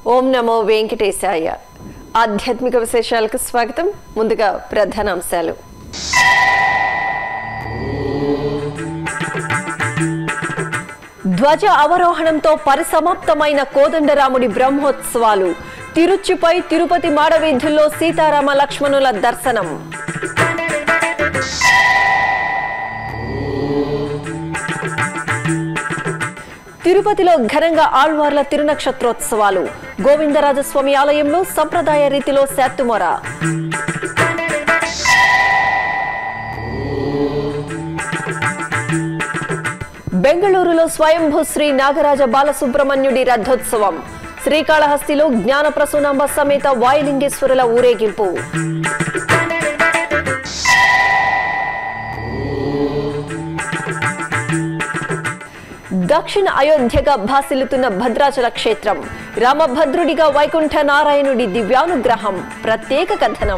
ఓం నమో వెంకటేశాయ ఆధ్యాత్మిక విశేషాలకు స్వాగతం ముందుగా ప్రధానాంశాలు ధ్వజ అవరోహణంతో పరిసమాప్తమైన కోదండరాముడి బ్రహ్మోత్సవాలు తిరుచిపై తిరుపతి మాడవీధుల్లో సీతారామ లక్ష్మణుల దర్శనం తిరుపతిలో ఘనంగా ఆళ్వార్ల తిరునక్షత్రోత్సవాలు గోవిందరాజస్వామి ఆలయంలో సంప్రదాయ రీతిలో శాత్తుమొర బెంగళూరులో స్వయంభూ శ్రీ నాగరాజ బాలసుబ్రహ్మణ్యుడి రథోత్సవం శ్రీకాళహస్తిలో జ్ఞాన ప్రసూనాంబ సమేత వాయులింగేశ్వరుల ఊరేగింపు దక్షిణ అయోధ్యగా భాసిల్లుతున్న భద్రాచల క్షేత్రం రామభద్రుడిగా వైకుంఠ నారాయణుడి దివ్యానుగ్రహం ప్రత్యేక కథనం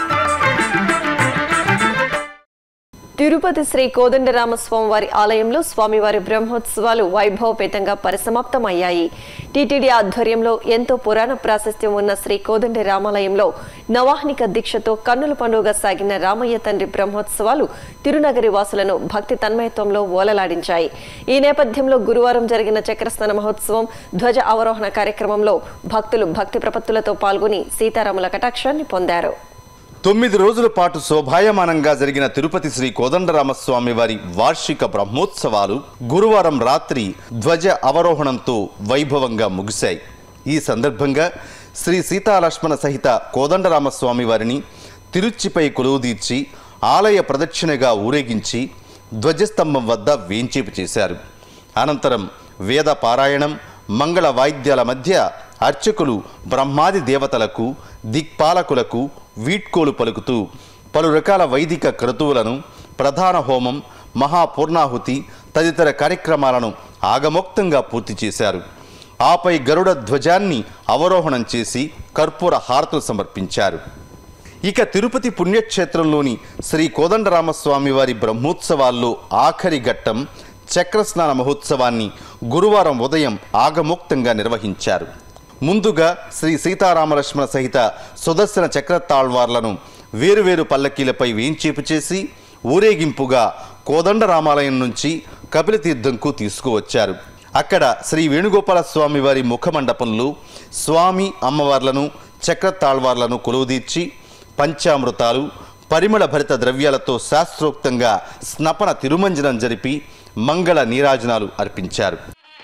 తిరుపతి శ్రీ కోదండరామస్వామి వారి ఆలయంలో స్వామివారి బ్రహ్మోత్సవాలు వైభవపేతంగా పరిసమాప్తమయ్యాయి టీటీడీ ఆధ్వర్యంలో ఎంతో పురాణ ప్రాశస్త్యం ఉన్న శ్రీ కోదండ రామాలయంలో నవాహ్నిక దీక్షతో కన్నుల పండుగ సాగిన రామయ్య తండ్రి బ్రహ్మోత్సవాలు తిరునగరి వాసులను భక్తి తన్మయత్వంలో ఓలలాడించాయి ఈ నేపథ్యంలో గురువారం జరిగిన చక్రస్నాన మహోత్సవం ధ్వజ అవరోహణ కార్యక్రమంలో భక్తులు భక్తి ప్రపత్తులతో పాల్గొని సీతారాముల కటాక్షాన్ని పొందారు తొమ్మిది రోజుల పాటు శోభాయమానంగా జరిగిన తిరుపతి శ్రీ కోదండరామస్వామి వారి వార్షిక బ్రహ్మోత్సవాలు గురువారం రాత్రి ధ్వజ అవరోహణంతో వైభవంగా ముగిశాయి ఈ సందర్భంగా శ్రీ సీతాలక్ష్మణ సహిత కోదండరామస్వామి వారిని తిరుచిపై కొలువుదీర్చి ఆలయ ప్రదక్షిణగా ఊరేగించి ధ్వజస్తంభం వద్ద వేంచేపు చేశారు అనంతరం వేద పారాయణం మంగళ వాయిద్యాల మధ్య అర్చకులు బ్రహ్మాది దేవతలకు దిక్పాలకులకు వీడ్కోలు పలుకుతూ పలు రకాల వైదిక క్రతువులను ప్రధాన హోమం మహాపూర్ణాహుతి తదితర కార్యక్రమాలను ఆగమోక్తంగా పూర్తి చేశారు ఆపై గరుడ ధ్వజాన్ని అవరోహణం చేసి కర్పూర హారతులు సమర్పించారు ఇక తిరుపతి పుణ్యక్షేత్రంలోని శ్రీ కోదండరామస్వామి వారి బ్రహ్మోత్సవాల్లో ఆఖరి ఘట్టం చక్రస్నాన మహోత్సవాన్ని గురువారం ఉదయం ఆగమోక్తంగా నిర్వహించారు ముందుగా శ్రీ సీతారామలక్ష్మణ సహిత సుదర్శన చక్రతాళ్వార్లను వేరువేరు పల్లకీలపై వేంచేపు చేసి ఊరేగింపుగా కోదండరామాలయం నుంచి కపిలతీర్థంకు తీసుకువచ్చారు అక్కడ శ్రీ వేణుగోపాల స్వామి వారి ముఖమండపంలో స్వామి అమ్మవార్లను చక్రతాళ్వార్లను కొలువుదీర్చి పంచామృతాలు పరిమళ భరిత ద్రవ్యాలతో శాస్త్రోక్తంగా స్నపన తిరుమంజనం జరిపి మంగళ నీరాజనాలు అర్పించారు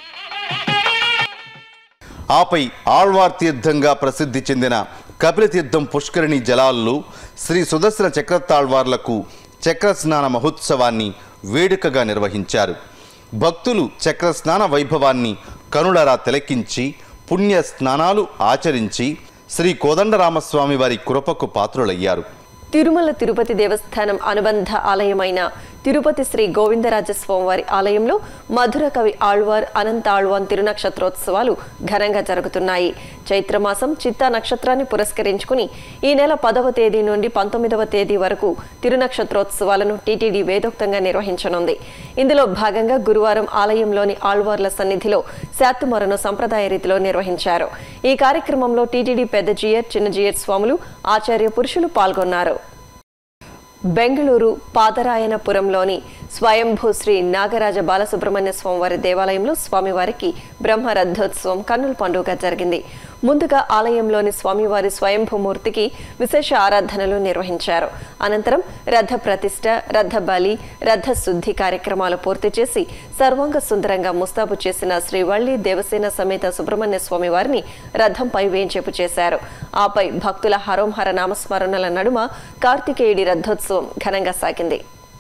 ఆపై ఆళ్వార్ తీర్థంగా ప్రసిద్ధి చెందిన కపిలతీర్థం పుష్కరిణి జలాల్లో శ్రీ సుదర్శన చక్రతాళ్వార్లకు చక్రస్నాన మహోత్సవాన్ని వేడుకగా నిర్వహించారు భక్తులు చక్రస్నాన వైభవాన్ని కనులరా తిలకించి పుణ్య స్నానాలు ఆచరించి శ్రీ కోదండరామస్వామి వారి కృపకు పాత్రులయ్యారు తిరుమల తిరుపతి దేవస్థానం అనుబంధ ఆలయమైన తిరుపతి శ్రీ గోవిందరాజస్వామి వారి ఆలయంలో మధుర కవి ఆళ్వార్ అనంత ఆళ్వాన్ తిరునక్షత్రోత్సవాలు ఘనంగా జరుగుతున్నాయి చైత్రమాసం చిత్తా నక్షత్రాన్ని పురస్కరించుకుని ఈ నెల పదవ తేదీ నుండి పంతొమ్మిదవ తేదీ వరకు తిరునక్షత్రోత్సవాలను టీటీడీ వేదోక్తంగా నిర్వహించనుంది ఇందులో భాగంగా గురువారం ఆలయంలోని ఆళ్వార్ల సన్నిధిలో శాత్తుమొరను సంప్రదాయ రీతిలో నిర్వహించారు ఈ కార్యక్రమంలో టీటీడీ పెద్ద జియర్ చిన్న జియర్ స్వాములు ఆచార్య పురుషులు పాల్గొన్నారు బెంగళూరు పాదరాయనపురంలోని స్వయంభూ శ్రీ నాగరాజ బాలసుబ్రహ్మణ్య స్వామివారి దేవాలయంలో స్వామివారికి బ్రహ్మరథోత్సవం కన్నుల పండుగ జరిగింది ముందుగా ఆలయంలోని స్వామివారి స్వయంభూమూర్తికి విశేష ఆరాధనలు నిర్వహించారు అనంతరం రథ ప్రతిష్ట రథ బలి రథ శుద్ధి కార్యక్రమాలు పూర్తి చేసి సర్వాంగ సుందరంగా ముస్తాబు చేసిన శ్రీవల్లి దేవసేన సమేత సుబ్రహ్మణ్య స్వామి వారిని రథంపై వేంచేపు చేశారు ఆపై భక్తుల హరోంహర నామస్మరణల నడుమ కార్తికేయుడి రథోత్సవం ఘనంగా సాగింది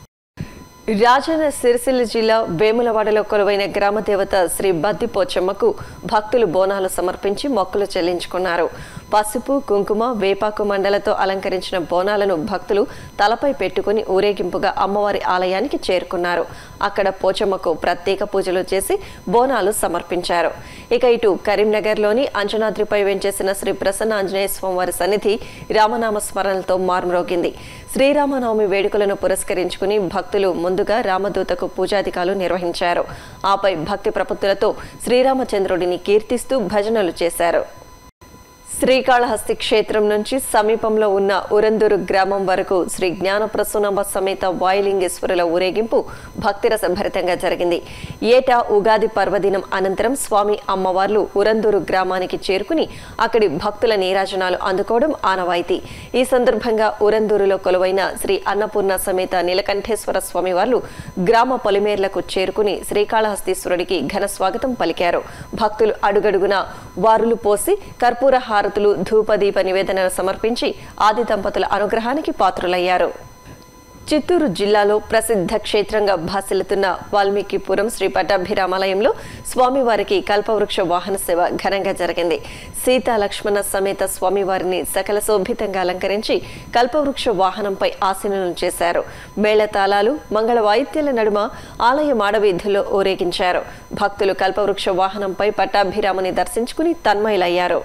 రాజన్న సిరిసిల్ల జిల్లా వేములవాడలో కొలువైన గ్రామ దేవత శ్రీ బద్ది పోచమ్మకు భక్తులు బోనాలు సమర్పించి మొక్కులు చెల్లించుకున్నారు పసుపు కుంకుమ వేపాకు మండలతో అలంకరించిన బోనాలను భక్తులు తలపై పెట్టుకుని ఊరేగింపుగా అమ్మవారి ఆలయానికి చేరుకున్నారు అక్కడ పోచమ్మకు ప్రత్యేక పూజలు చేసి బోనాలు సమర్పించారు ఇక ఇటు కరీంనగర్లోని అంజనాద్రిపై వెంచేసిన శ్రీ ప్రసన్న ఆంజనేయ స్వామివారి సన్నిధి రామనామ స్మరణలతో మారుమ్రోగింది శ్రీరామనవమి వేడుకలను పురస్కరించుకుని భక్తులు ముందుగా రామదూతకు పూజాధికాలు నిర్వహించారు ఆపై భక్తి ప్రపత్తులతో శ్రీరామచంద్రుడిని కీర్తిస్తూ భజనలు చేశారు శ్రీకాళహస్తి క్షేత్రం నుంచి సమీపంలో ఉన్న ఉరందూరు గ్రామం వరకు శ్రీ జ్ఞాన ప్రసూనమ్మ సమేత వాయులింగేశ్వరుల ఊరేగింపు భక్తిరస భరితంగా జరిగింది ఏటా ఉగాది పర్వదినం అనంతరం స్వామి అమ్మవార్లు ఉరందూరు గ్రామానికి చేరుకుని అక్కడి భక్తుల నీరాజనాలు అందుకోవడం ఆనవాయితీ ఈ సందర్భంగా ఉరందూరులో కొలువైన శ్రీ అన్నపూర్ణ సమేత నీలకంఠేశ్వర స్వామి వార్లు గ్రామ పొలిమేర్లకు చేరుకుని శ్రీకాళహస్తీశ్వరుడికి ఘన స్వాగతం పలికారు భక్తులు అడుగడుగున వారులు పోసి కర్పూర హారతులు ధూపదీప నివేదనలు సమర్పించి ఆది దంపతుల అనుగ్రహానికి పాత్రులయ్యారు చిత్తూరు జిల్లాలో ప్రసిద్ధ క్షేత్రంగా భాసిల్లుతున్న వాల్మీకిపురం శ్రీ పట్టాభిరామాలయంలో స్వామివారికి కల్పవృక్ష వాహన సేవ ఘనంగా జరిగింది సీతా లక్ష్మణ సమేత స్వామివారిని సకల శోభితంగా అలంకరించి కల్పవృక్ష వాహనంపై ఆసీనులను చేశారు మేళతాళాలు మంగళ వాయిద్యాల నడుమ ఆలయ మాడవీధుల్లో ఊరేగించారు భక్తులు కల్పవృక్ష వాహనంపై పట్టాభిరాముని దర్శించుకుని తన్మయులయ్యారు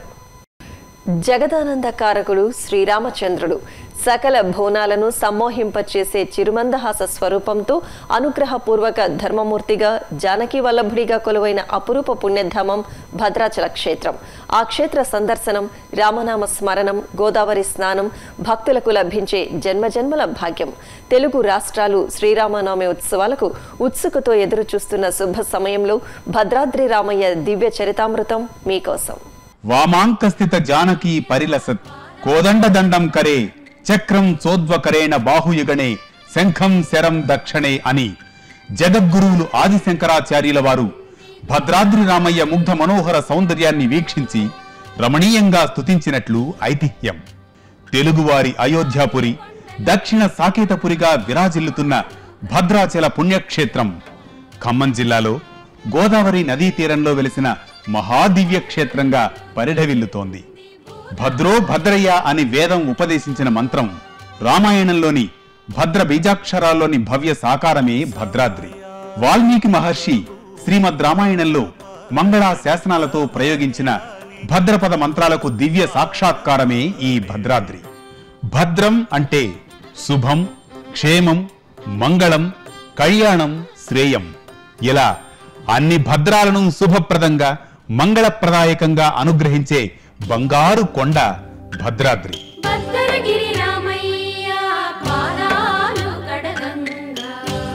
జగదానందకారకుడు శ్రీరామచంద్రుడు సకల భువనాలను సమ్మోహింపచేసే చిరుమందహాస స్వరూపంతో అనుగ్రహపూర్వక ధర్మమూర్తిగా జానకి వల్లభుడిగా కొలువైన అపురూప పుణ్యధామం భద్రాచల క్షేత్రం ఆ క్షేత్ర సందర్శనం రామనామ స్మరణం గోదావరి స్నానం భక్తులకు లభించే జన్మజన్మల భాగ్యం తెలుగు రాష్ట్రాలు శ్రీరామనవమి ఉత్సవాలకు ఉత్సుకతో ఎదురు చూస్తున్న శుభ సమయంలో భద్రాద్రి రామయ్య దివ్య చరితామృతం మీకోసం వామాంకస్థిత జానకీ పరిలసత్ కోదండదండం కరే చక్రం చోద్వకరేణ బాహుయుగణే శంఖం శరం దక్షిణే అని జగద్గురువులు ఆదిశంకరాచార్యుల వారు భద్రాద్రి రామయ్య ముగ్ధ మనోహర సౌందర్యాన్ని వీక్షించి రమణీయంగా స్తుతించినట్లు ఐతిహ్యం తెలుగువారి అయోధ్యాపురి దక్షిణ సాకేతపురిగా విరాజిల్లుతున్న భద్రాచల పుణ్యక్షేత్రం ఖమ్మం జిల్లాలో గోదావరి నదీ తీరంలో వెలిసిన మహాదివ్య క్షేత్రంగా పరిఢవిల్లుతోంది భద్రో భద్రయ్య అని వేదం ఉపదేశించిన మంత్రం రామాయణంలోని భద్ర బీజాక్షరాల్లోని భవ్య సాకారమే భద్రాద్రి వాల్మీకి మహర్షి శ్రీమద్ రామాయణంలో మంగళా శాసనాలతో ప్రయోగించిన భద్రపద మంత్రాలకు దివ్య సాక్షాత్కారమే ఈ భద్రాద్రి భద్రం అంటే శుభం క్షేమం మంగళం కళ్యాణం శ్రేయం ఇలా అన్ని భద్రాలను శుభప్రదంగా మంగళప్రదాయకంగా అనుగ్రహించే బంగారు కొండ భద్రాద్రి భద్రగిరి రామయ్య పాదాలు కడగంగా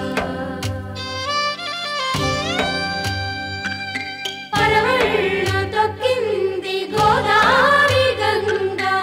పరవళ్ళు తొక్కింది గోదావరి గంగా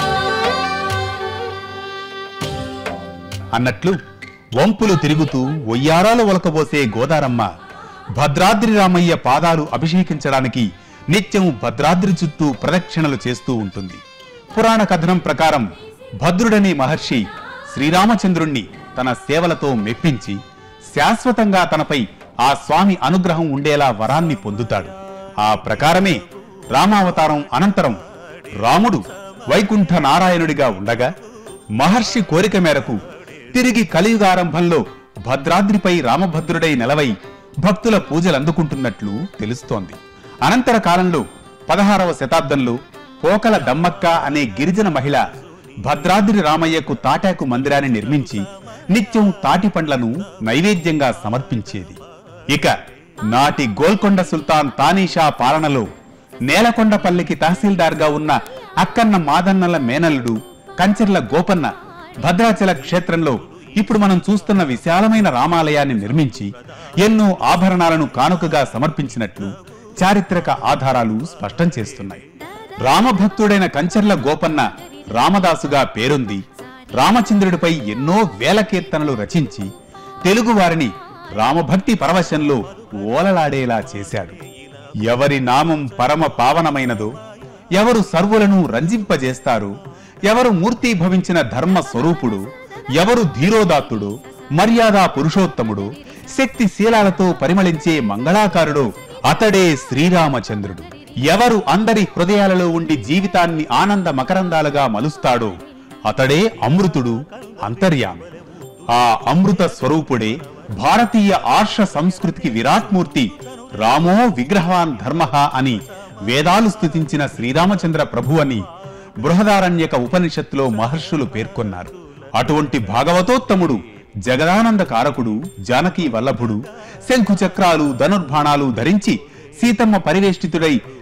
అన్నట్లు వంపులు తిరుగుతూ ఒయ్యారాలు ఒలకబోసే గోదారమ్మ భద్రాద్రి రామయ్య పాదాలు అభిషేకించడానికి నిత్యం భద్రాద్రి చుట్టూ ప్రదక్షిణలు చేస్తూ ఉంటుంది పురాణ కథనం ప్రకారం భద్రుడనే మహర్షి శ్రీరామచంద్రుణ్ణి తన సేవలతో మెప్పించి శాశ్వతంగా తనపై ఆ స్వామి అనుగ్రహం ఉండేలా వరాన్ని పొందుతాడు ఆ ప్రకారమే రామావతారం అనంతరం రాముడు వైకుంఠ నారాయణుడిగా ఉండగా మహర్షి కోరిక మేరకు తిరిగి కలియుగారంభంలో భద్రాద్రిపై రామభద్రుడై నెలవై భక్తుల పూజలందుకుంటున్నట్లు తెలుస్తోంది అనంతర కాలంలో పదహారవ శతాబ్దంలో పోకల దమ్మక్క అనే గిరిజన మహిళ భద్రాద్రి రామయ్యకు తాటాకు మందిరాన్ని నిర్మించి నిత్యం తాటి పండ్లను నైవేద్యంగా సమర్పించేది ఇక నాటి గోల్కొండ సుల్తాన్ తానీషా పాలనలో నేలకొండపల్లికి తహసీల్దార్గా ఉన్న అక్కన్న మాదన్నల మేనల్లుడు కంచెర్ల గోపన్న భద్రాచల క్షేత్రంలో ఇప్పుడు మనం చూస్తున్న విశాలమైన రామాలయాన్ని నిర్మించి ఎన్నో ఆభరణాలను కానుకగా సమర్పించినట్లు చారిత్రక ఆధారాలు స్పష్టం చేస్తున్నాయి రామభక్తుడైన కంచెర్ల గోపన్న రామదాసుగా పేరొంది రామచంద్రుడిపై ఎన్నో వేల కీర్తనలు రచించి తెలుగువారిని రామభక్తి పరవశంలో ఓలలాడేలా చేశాడు ఎవరి నామం పరమ పావనమైనదో ఎవరు సర్వులను రంజింపజేస్తారు ఎవరు మూర్తీభవించిన ధర్మ స్వరూపుడు ఎవరు ధీరోదాత్తుడు మర్యాదా పురుషోత్తముడు శక్తి శీలాలతో పరిమళించే మంగళాకారుడు అతడే శ్రీరామచంద్రుడు ఎవరు అందరి హృదయాలలో ఉండి జీవితాన్ని ఆనంద మకరందాలుగా మలుస్తాడో అతడే అమృతుడు అంతర్యామి ఆ అమృత స్వరూపుడే భారతీయ ఆర్ష సంస్కృతికి విరాట్మూర్తి రామో విగ్రహవాన్ ధర్మ అని వేదాలు స్థుతించిన శ్రీరామచంద్ర ప్రభు అని బృహదారణ్యక ఉపనిషత్తులో మహర్షులు పేర్కొన్నారు అటువంటి భాగవతోత్తముడు జగదానంద కారకుడు జానకీ వల్లభుడు శంఖు చక్రాలు ధనుర్బాణాలు ధరించి సీతమ్మ పరివేష్టితుడై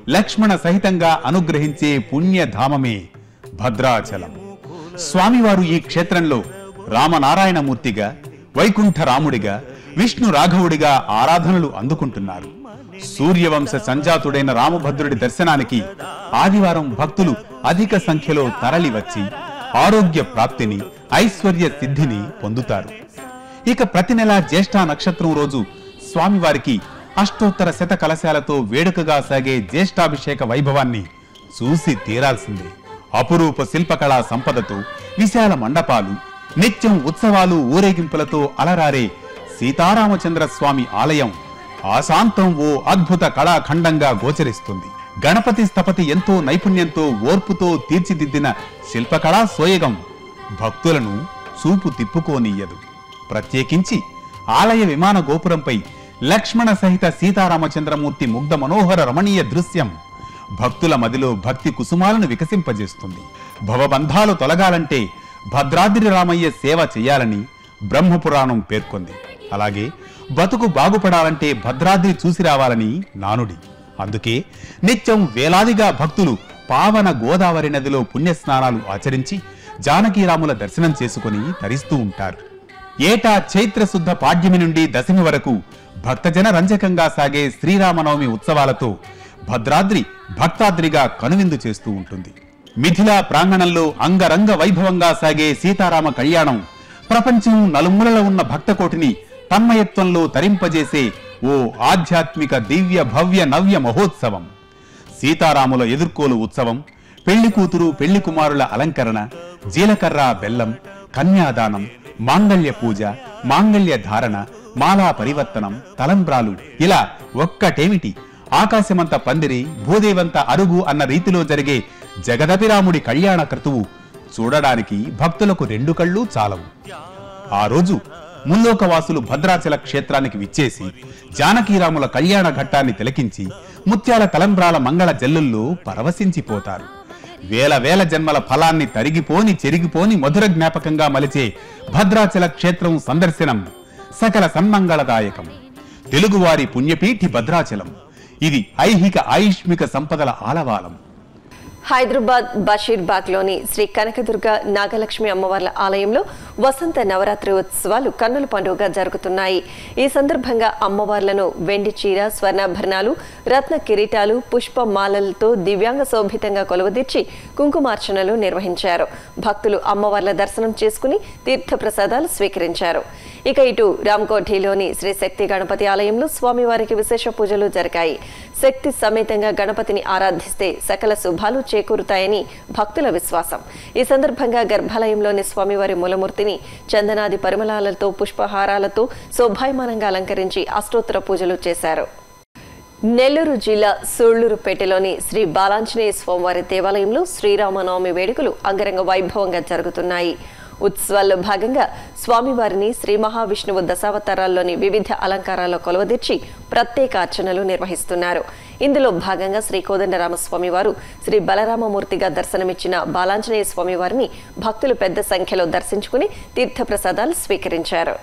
లక్ష్మణ సహితంగా అనుగ్రహించే పుణ్యధామమే భద్రాచలం స్వామివారు ఈ క్షేత్రంలో రామనారాయణమూర్తిగా వైకుంఠ రాముడిగా విష్ణు రాఘవుడిగా ఆరాధనలు అందుకుంటున్నారు సూర్యవంశ సంజాతుడైన రామభద్రుడి దర్శనానికి ఆదివారం భక్తులు అధిక సంఖ్యలో తరలివచ్చి ఆరోగ్య ప్రాప్తిని ఐశ్వర్య సిద్ధిని పొందుతారు ఇక ప్రతి నెల జ్యేష్ఠ నక్షత్రం రోజు స్వామివారికి అష్టోత్తర శత కలశాలతో వేడుకగా సాగే జ్యేష్ఠాభిషేక వైభవాన్ని చూసి తీరాల్సిందే అపురూప శిల్పకళా సంపదతో విశాల మండపాలు నిత్యం ఉత్సవాలు ఊరేగింపులతో అలరారే సీతారామచంద్ర స్వామి ఆలయం ఆశాంతం ఓ అద్భుత కళాఖండంగా గోచరిస్తుంది గణపతి స్థపతి ఎంతో నైపుణ్యంతో ఓర్పుతో తీర్చిదిద్దిన శిల్పకళా సోయగం భక్తులను చూపు తిప్పుకోనియ్యదు ప్రత్యేకించి ఆలయ విమాన గోపురంపై లక్ష్మణ సహిత సీతారామచంద్రమూర్తి ముగ్ధ మనోహర రమణీయ దృశ్యం భక్తుల మదిలో భక్తి కుసుమాలను వికసింపజేస్తుంది భవబంధాలు తొలగాలంటే భద్రాద్రి రామయ్య సేవ చేయాలని బ్రహ్మపురాణం పేర్కొంది అలాగే బతుకు బాగుపడాలంటే భద్రాద్రి చూసి రావాలని నానుడి అందుకే నిత్యం వేలాదిగా భక్తులు పావన గోదావరి నదిలో పుణ్యస్నానాలు ఆచరించి జానకీరాముల దర్శనం చేసుకుని తరిస్తూ ఉంటారు ఏటా చైత్ర శుద్ధ పాడ్యమి నుండి దశమి వరకు భక్తజన రంజకంగా సాగే శ్రీరామనవమి ఉత్సవాలతో భద్రాద్రి భక్తాద్రిగా కనువిందు చేస్తూ ఉంటుంది మిథిలా ప్రాంగణంలో అంగరంగ వైభవంగా సాగే సీతారామ కళ్యాణం ప్రపంచం నలుమూలలో ఉన్న భక్తకోటిని తన్మయత్వంలో తరింపజేసే ఓ ఆధ్యాత్మిక దివ్య భవ్య నవ్య మహోత్సవం సీతారాముల ఎదుర్కోలు ఉత్సవం పెళ్లి కూతురు పెళ్లి కుమారుల అలంకరణ జీలకర్ర బెల్లం కన్యాదానం మాంగళ్య పూజ మాంగళ్య ధారణ మాలా పరివర్తనం తలంబ్రాలు ఇలా ఒక్కటేమిటి ఆకాశమంత పందిరి భూదేవంత అరుగు అన్న రీతిలో జరిగే జగదపిరాముడి కళ్యాణ క్రతువు చూడడానికి భక్తులకు రెండు కళ్ళు చాలవు ఆ రోజు ముల్లోకవాసులు భద్రాచల క్షేత్రానికి విచ్చేసి జానకీరాముల కళ్యాణ ఘట్టాన్ని తిలకించి ముత్యాల తలంబ్రాల మంగళ జల్లుల్లో పరవశించిపోతారు వేల వేల జన్మల ఫలాన్ని తరిగిపోని చెరిగిపోని మధుర జ్ఞాపకంగా మలిచే భద్రాచల క్షేత్రం సందర్శనం సకల సన్మంగళదాయకం తెలుగువారి పుణ్యపీఠి భద్రాచలం ఇది ఐహిక ఆయుష్మిక సంపదల ఆలవాలం హైదరాబాద్ బషీర్బాగ్ లోని శ్రీ కనకదుర్గ నాగలక్ష్మి అమ్మవార్ల ఆలయంలో వసంత నవరాత్రి ఉత్సవాలు కన్నుల పండుగగా జరుగుతున్నాయి ఈ సందర్భంగా అమ్మవార్లను వెండి చీర స్వర్ణాభరణాలు రత్న కిరీటాలు పుష్పమాలలతో దివ్యాంగ శోభితంగా కొలువదీర్చి కుంకుమార్చనలు నిర్వహించారు భక్తులు అమ్మవార్ల దర్శనం చేసుకుని తీర్థప్రసాదాలు స్వీకరించారు ఇక ఇటు రామ్కోఠీలోని శ్రీ శక్తి గణపతి ఆలయంలో స్వామివారికి విశేష పూజలు జరిగాయి శక్తి సమేతంగా గణపతిని ఆరాధిస్తే సకల శుభాలు చేకూరుతాయని భక్తుల విశ్వాసం ఈ సందర్భంగా గర్భాలయంలోని స్వామివారి మూలమూర్తిని చందనాది పరిమళాలతో పుష్పహారాలతో శోభాయమానంగా అలంకరించి అష్టోత్తర పూజలు చేశారు నెల్లూరు జిల్లా సూళ్లూరుపేటలోని శ్రీ బాలాంజనేయ స్వామివారి దేవాలయంలో శ్రీరామనవమి వేడుకలు అంగరంగ వైభవంగా జరుగుతున్నాయి ఉత్సవాల్లో భాగంగా స్వామివారిని శ్రీ మహావిష్ణువు దశావతారాల్లోని వివిధ అలంకారాల్లో కొలవదీర్చి ప్రత్యేక అర్చనలు నిర్వహిస్తున్నారు ఇందులో భాగంగా శ్రీ కోదండరామస్వామి వారు శ్రీ బలరామమూర్తిగా దర్శనమిచ్చిన బాలాంజనేయ స్వామి వారిని భక్తులు పెద్ద సంఖ్యలో దర్శించుకుని తీర్థప్రసాదాలు స్వీకరించారు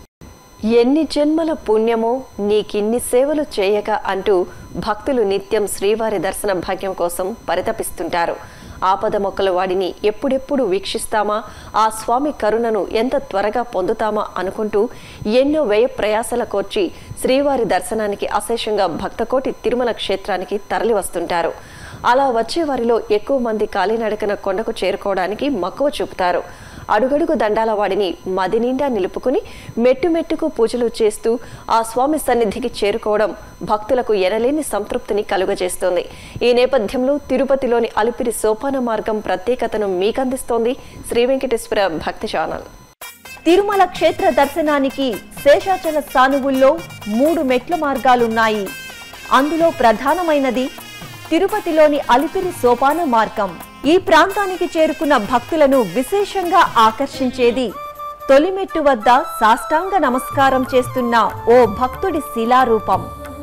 ఎన్ని జన్మల పుణ్యమో నీకిన్ని సేవలు చేయక అంటూ భక్తులు నిత్యం శ్రీవారి దర్శన భాగ్యం కోసం పరితపిస్తుంటారు ఆపద మొక్కల వాడిని ఎప్పుడెప్పుడు వీక్షిస్తామా ఆ స్వామి కరుణను ఎంత త్వరగా పొందుతామా అనుకుంటూ ఎన్నో వ్యయ ప్రయాసల కోర్చి శ్రీవారి దర్శనానికి అశేషంగా భక్తకోటి తిరుమల క్షేత్రానికి తరలి వస్తుంటారు అలా వచ్చే వారిలో ఎక్కువ మంది కాలినడకన కొండకు చేరుకోవడానికి మక్కువ చూపుతారు అడుగడుగు దండాల వాడిని మది నిండా నిలుపుకుని మెట్టు మెట్టుకు పూజలు చేస్తూ ఆ స్వామి సన్నిధికి చేరుకోవడం భక్తులకు ఎనలేని సంతృప్తిని కలుగజేస్తోంది ఈ నేపథ్యంలో తిరుపతిలోని అలిపిరి సోపాన మార్గం ప్రత్యేకతను మీకందిస్తోంది శ్రీ వెంకటేశ్వర భక్తి ఛానల్ తిరుమల క్షేత్ర దర్శనానికి శేషాచల సానువుల్లో మూడు మెట్ల మార్గాలున్నాయి అందులో ప్రధానమైనది తిరుపతిలోని అలిపిరి సోపాన మార్గం ఈ ప్రాంతానికి చేరుకున్న భక్తులను విశేషంగా ఆకర్షించేది తొలిమెట్టు వద్ద సాష్టాంగ నమస్కారం చేస్తున్న ఓ భక్తుడి శిలారూపం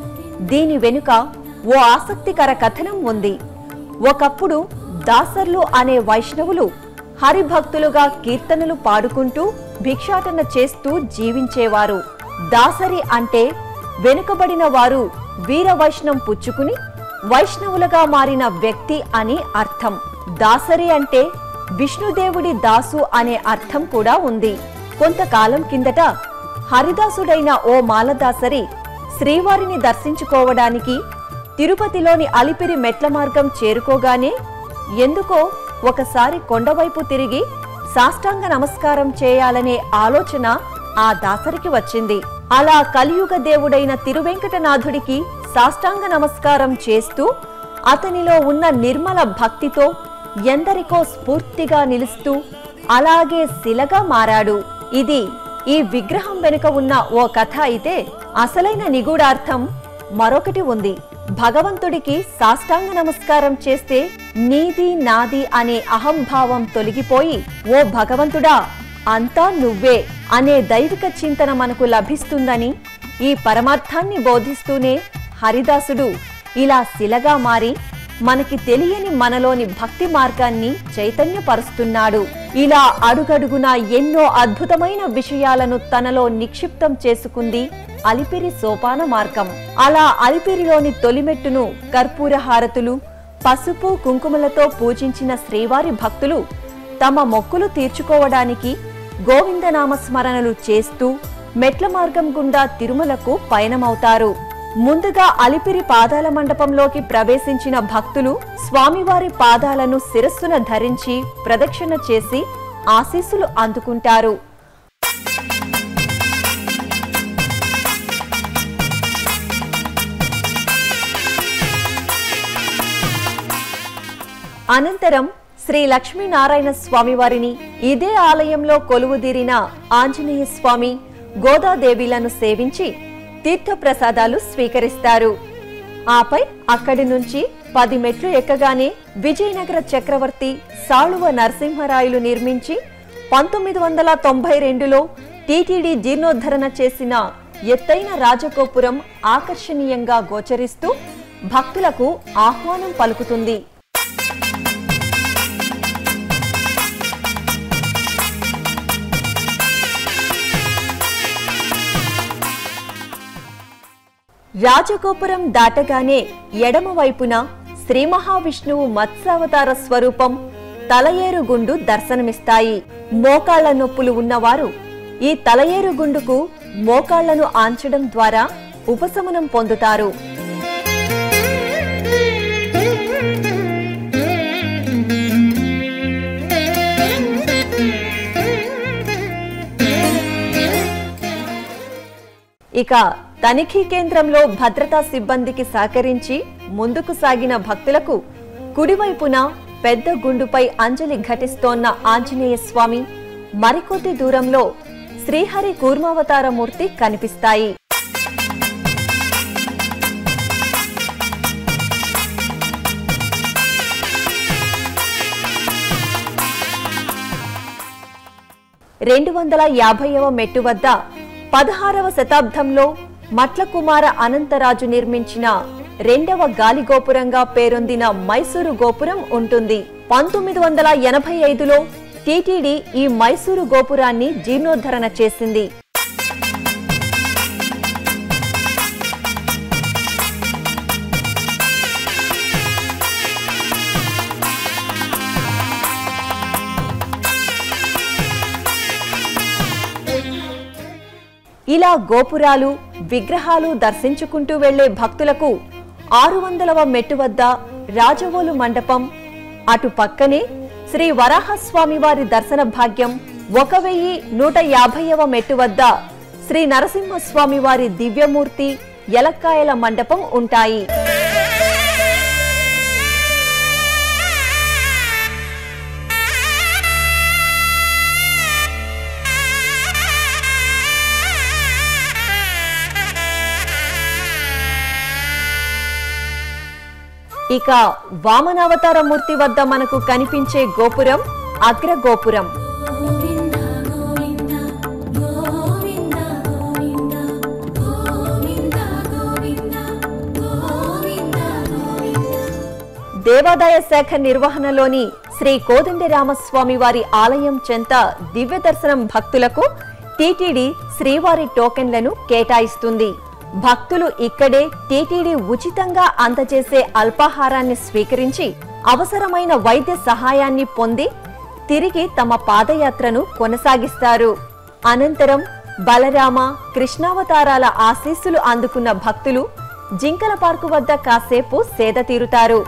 దీని వెనుక ఓ ఆసక్తికర కథనం ఉంది ఒకప్పుడు దాసర్లు అనే వైష్ణవులు హరిభక్తులుగా కీర్తనలు పాడుకుంటూ భిక్షాటన చేస్తూ జీవించేవారు దాసరి అంటే వెనుకబడిన వారు వీర వైష్ణం పుచ్చుకుని వైష్ణవులుగా మారిన వ్యక్తి అని అర్థం దాసరి అంటే విష్ణుదేవుడి దాసు అనే అర్థం కూడా ఉంది కొంతకాలం కిందట హరిదాసుడైన ఓ మాలదాసరి శ్రీవారిని దర్శించుకోవడానికి తిరుపతిలోని అలిపిరి మెట్ల మార్గం చేరుకోగానే ఎందుకో ఒకసారి కొండవైపు తిరిగి సాష్టాంగ నమస్కారం చేయాలనే ఆలోచన ఆ దాసరికి వచ్చింది అలా కలియుగ దేవుడైన తిరువెంకటనాథుడికి సాష్టాంగ నమస్కారం చేస్తూ అతనిలో ఉన్న నిర్మల భక్తితో ఎందరికో స్ఫూర్తిగా నిలుస్తూ అలాగే శిలగా మారాడు ఇది ఈ విగ్రహం వెనుక ఉన్న ఓ కథ అయితే అసలైన నిగూఢార్థం మరొకటి ఉంది భగవంతుడికి సాష్టాంగ నమస్కారం చేస్తే నీది నాది అనే అహంభావం తొలగిపోయి ఓ భగవంతుడా అంతా నువ్వే అనే దైవిక చింతన మనకు లభిస్తుందని ఈ పరమార్థాన్ని బోధిస్తూనే హరిదాసుడు ఇలా శిలగా మారి మనకి తెలియని మనలోని భక్తి మార్గాన్ని చైతన్యపరుస్తున్నాడు ఇలా అడుగడుగునా ఎన్నో అద్భుతమైన విషయాలను తనలో నిక్షిప్తం చేసుకుంది అలిపిరి సోపాన మార్గం అలా అలిపిరిలోని తొలిమెట్టును కర్పూర హారతులు పసుపు కుంకుమలతో పూజించిన శ్రీవారి భక్తులు తమ మొక్కులు తీర్చుకోవడానికి గోవిందనామ స్మరణలు చేస్తూ మెట్ల మార్గం గుండా తిరుమలకు పయనమవుతారు ముందుగా అలిపిరి పాదాల మండపంలోకి ప్రవేశించిన భక్తులు స్వామివారి పాదాలను శిరస్సున ధరించి ప్రదక్షిణ చేసి ఆశీస్సులు అందుకుంటారు అనంతరం శ్రీ లక్ష్మీనారాయణ స్వామివారిని ఇదే ఆలయంలో కొలువుదీరిన ఆంజనేయ స్వామి గోదాదేవిలను సేవించి తీర్థప్రసాదాలు స్వీకరిస్తారు ఆపై అక్కడి నుంచి పది మెట్లు ఎక్కగానే విజయనగర చక్రవర్తి సాళువ నరసింహరాయలు నిర్మించి పంతొమ్మిది వందల తొంభై రెండులో టీటీడీ జీర్ణోద్ధరణ చేసిన ఎత్తైన రాజగోపురం ఆకర్షణీయంగా గోచరిస్తూ భక్తులకు ఆహ్వానం పలుకుతుంది రాజగోపురం దాటగానే ఎడమ వైపున శ్రీ మహావిష్ణువు మత్స్యావతార స్వరూపం తలయేరుగుండు దర్శనమిస్తాయి మోకాళ్ల నొప్పులు ఉన్నవారు ఈ తలయేరుగుండుకు మోకాళ్లను ఆంచడం ద్వారా ఉపశమనం పొందుతారు ఇక తనిఖీ కేంద్రంలో భద్రతా సిబ్బందికి సహకరించి ముందుకు సాగిన భక్తులకు కుడివైపున పెద్ద గుండుపై అంజలి ఘటిస్తోన్న ఆంజనేయ స్వామి మరికొద్ది దూరంలో శ్రీహరి కూర్మావతార మూర్తి కనిపిస్తాయి రెండు వందల యాభైవ మెట్టు వద్ద పదహారవ శతాబ్దంలో మట్లకుమార అనంతరాజు నిర్మించిన రెండవ గాలి గోపురంగా పేరొందిన మైసూరు గోపురం ఉంటుంది పంతొమ్మిది వందల ఎనభై ఐదులో టీటీడీ ఈ మైసూరు గోపురాన్ని జీర్ణోద్ధరణ చేసింది ఇలా గోపురాలు విగ్రహాలు దర్శించుకుంటూ వెళ్లే భక్తులకు ఆరు వందలవ మెట్టు వద్ద రాజవోలు మండపం అటు పక్కనే శ్రీ వరాహస్వామి వారి దర్శన భాగ్యం ఒక వెయ్యి నూట యాభైవ మెట్టు వద్ద శ్రీ నరసింహస్వామి వారి దివ్యమూర్తి ఎలక్కాయల మండపం ఉంటాయి ఇక వామనావతార మూర్తి వద్ద మనకు కనిపించే గోపురం అగ్ర గోపురం గోవింద గోవింద గోవింద గోవింద గోవింద గోవింద గోవింద గోవింద దేవాదాయ శాఖ నిర్వహణలోని శ్రీ కోదండరామస్వామి వారి ఆలయం చెంత దివ్య దర్శనం భక్తులకు టీటీడీ శ్రీవారి టోకెన్లను కేటాయిస్తుంది భక్తులు ఇక్కడే టీటీడీ ఉచితంగా అందజేసే అల్పాహారాన్ని స్వీకరించి అవసరమైన వైద్య సహాయాన్ని పొంది తిరిగి తమ పాదయాత్రను కొనసాగిస్తారు అనంతరం బలరామ కృష్ణావతారాల ఆశీస్సులు అందుకున్న భక్తులు జింకల పార్కు వద్ద కాసేపు సేద తీరుతారు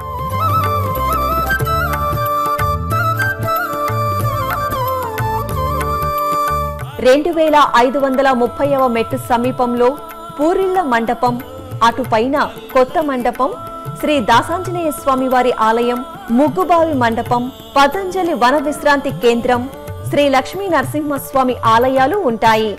రెండు వేల ఐదు వందల ముప్పైవ మెట్టు సమీపంలో పూరిళ్ల మండపం అటుపైన కొత్త మండపం శ్రీ దాసాంజనేయ స్వామి వారి ఆలయం ముగ్గుబావి మండపం పతంజలి వన విశ్రాంతి కేంద్రం శ్రీ లక్ష్మీ నరసింహస్వామి ఆలయాలు ఉంటాయి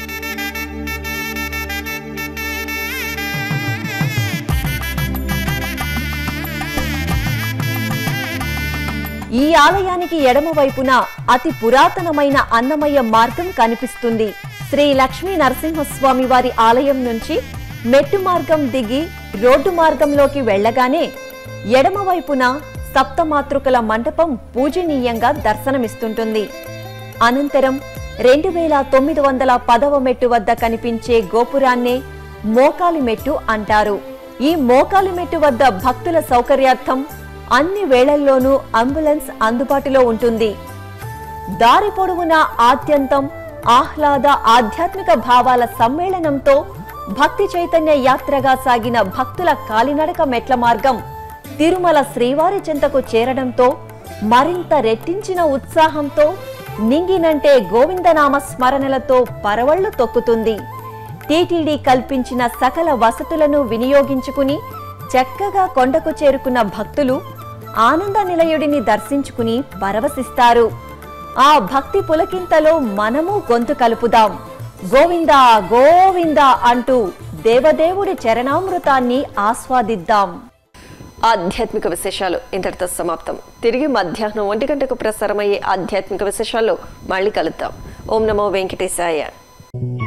ఈ ఆలయానికి ఎడమ వైపున అతి పురాతనమైన అన్నమయ్య మార్గం కనిపిస్తుంది శ్రీ లక్ష్మీ నరసింహస్వామి వారి ఆలయం నుంచి మెట్టు మార్గం దిగి రోడ్డు మార్గంలోకి వెళ్ళగానే ఎడమ వైపున సప్తమాతృకల మండపం పూజనీయంగా దర్శనమిస్తుంటుంది అనంతరం రెండు వేల తొమ్మిది వందల పదవ మెట్టు వద్ద కనిపించే గోపురాన్నే మోకాలి మెట్టు అంటారు ఈ మోకాలి మెట్టు వద్ద భక్తుల సౌకర్యార్థం అన్ని వేళల్లోనూ అంబులెన్స్ అందుబాటులో ఉంటుంది దారి పొడవునా ఆద్యంతం ఆహ్లాద ఆధ్యాత్మిక భావాల సమ్మేళనంతో భక్తి చైతన్య యాత్రగా సాగిన భక్తుల కాలినడక మెట్ల మార్గం తిరుమల శ్రీవారి చెంతకు చేరడంతో మరింత రెట్టించిన ఉత్సాహంతో నింగినంటే గోవిందనామ స్మరణలతో పరవళ్లు తొక్కుతుంది టీటీడీ కల్పించిన సకల వసతులను వినియోగించుకుని చక్కగా కొండకు చేరుకున్న భక్తులు ఆనంద నిలయుడిని దర్శించుకుని పరవశిస్తారు ఆ భక్తి పులకింతలో మనము గొంతు కలుపుదాం గోవిందా గోవిందా అంటూ దేవదేవుడి చరణామృతాన్ని ఆస్వాదిద్దాం ఆధ్యాత్మిక విశేషాలు ఇంతటితో సమాప్తం తిరిగి మధ్యాహ్నం ఒంటి గంటకు ప్రసారమయ్యే ఆధ్యాత్మిక విశేషాల్లో మళ్ళీ కలుద్దాం ఓం నమో వెంకటేశాయ